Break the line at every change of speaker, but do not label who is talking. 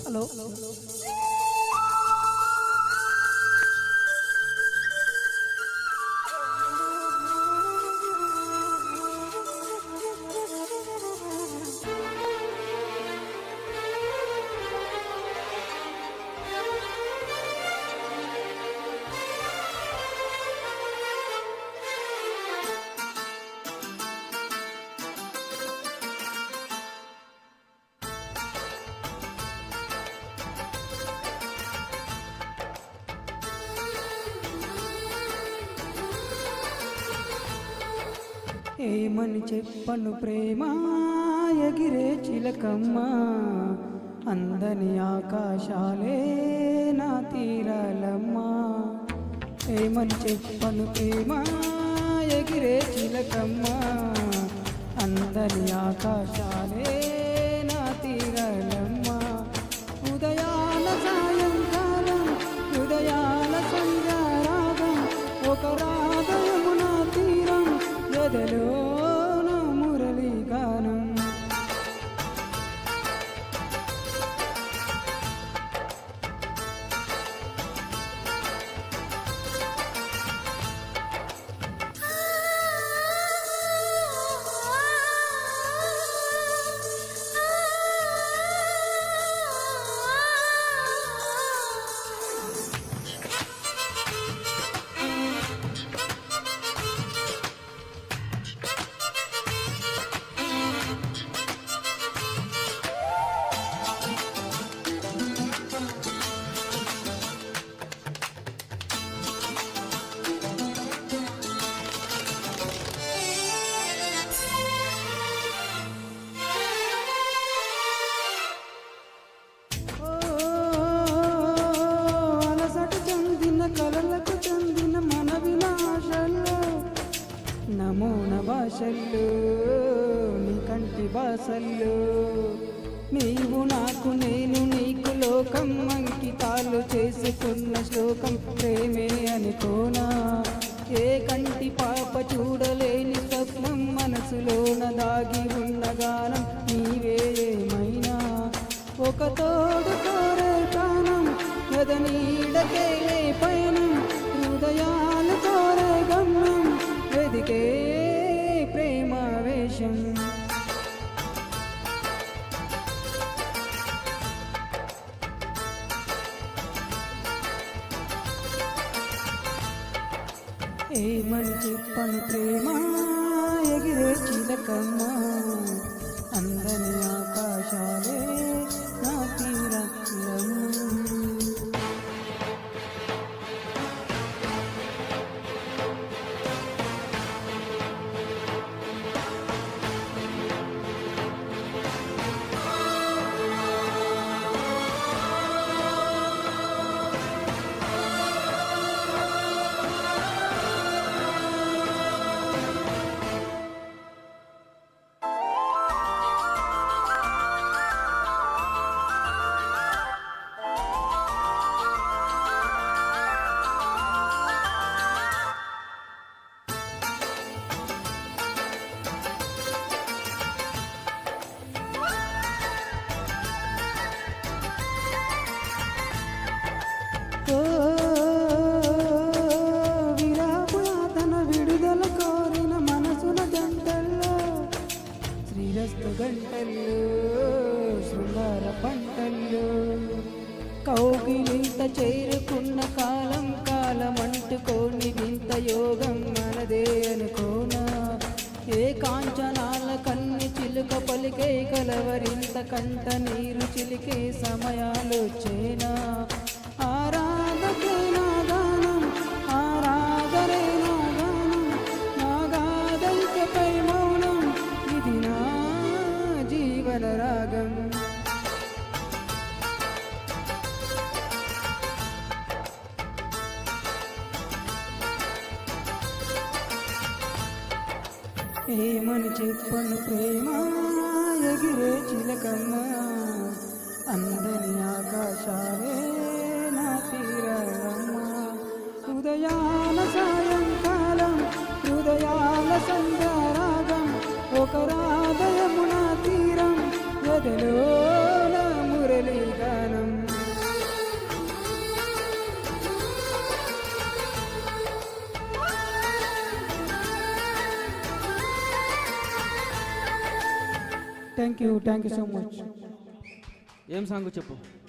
hello ఏమని చెప్పను ప్రేమ ఎగిరే చిలకమ్మ అందని ఆకాశాలే నా తీరాలమ్మ ఏమని చెప్పను ప్రేమ ఎగిరే చిలకమ్మ అందని ఆకాశాలే నా తీరాలమ్మ ఉదయాల సాయంకాలం ఉదయాల సంధ్యారాగం ఒక రాగయమున తీరం ఎదలో నా మురళీ గానం ఓ, అలసట చెందిన కలలకు చెందిన మన వినాశల్లో నమూన భాషల్లో నీ కంటి భాషల్లో నీవు నాకు నేను నీకు లోకం అంకితాలు చేసుకున్న శ్లోకం ప్రేమే అనుకోనా ఏ కంటి పాప చూడలేని స్వప్నం మనసులోన దాగి ఉన్న గానం నీవే ఏమైనా ఒక తోడు కోరే ప్రాణం ఎదనీడకే పయనం హృదయాలు కోరే గమ్యం వెదికే ప్రేమావేశం ఏమని చెప్పను ప్రేమ ఎగిరే చిలకమ్మ అందని ఆకాశాలే నా తీరమ్మ ఓ విరాపుల తన విడుదల కోరిన మనసున గంటల్లో శ్రీరస్తు గంటల్లో శృంగార పంటల్లో కౌగిలింత చేరుకున్న కాలం కాలం అంటుకోని వింత యోగం మనదే అనుకోనా ఏ కాంచనాల కన్ని చిలుక పలికే కలవరింత కంట నీరు చిలికే సమయాలు చేనా ఆరాధకే నా గానం ఆరాధనే నా గానం నా గాథైకపై మౌనం ఇది నా జీవన రాగం ఏమని చెప్పను ప్రేమ ఎగిరే చిలకమ్మ అందని ఆకాశాలే నా తీరమ్మ ఉదయాల సాయంకాలం హృదయాల సంధ్యారాగం ఒక రాధయమున తీరం గదిలో నా మురళీ గానం thank you thank you so much
ఏం సాంగ్ చెప్పు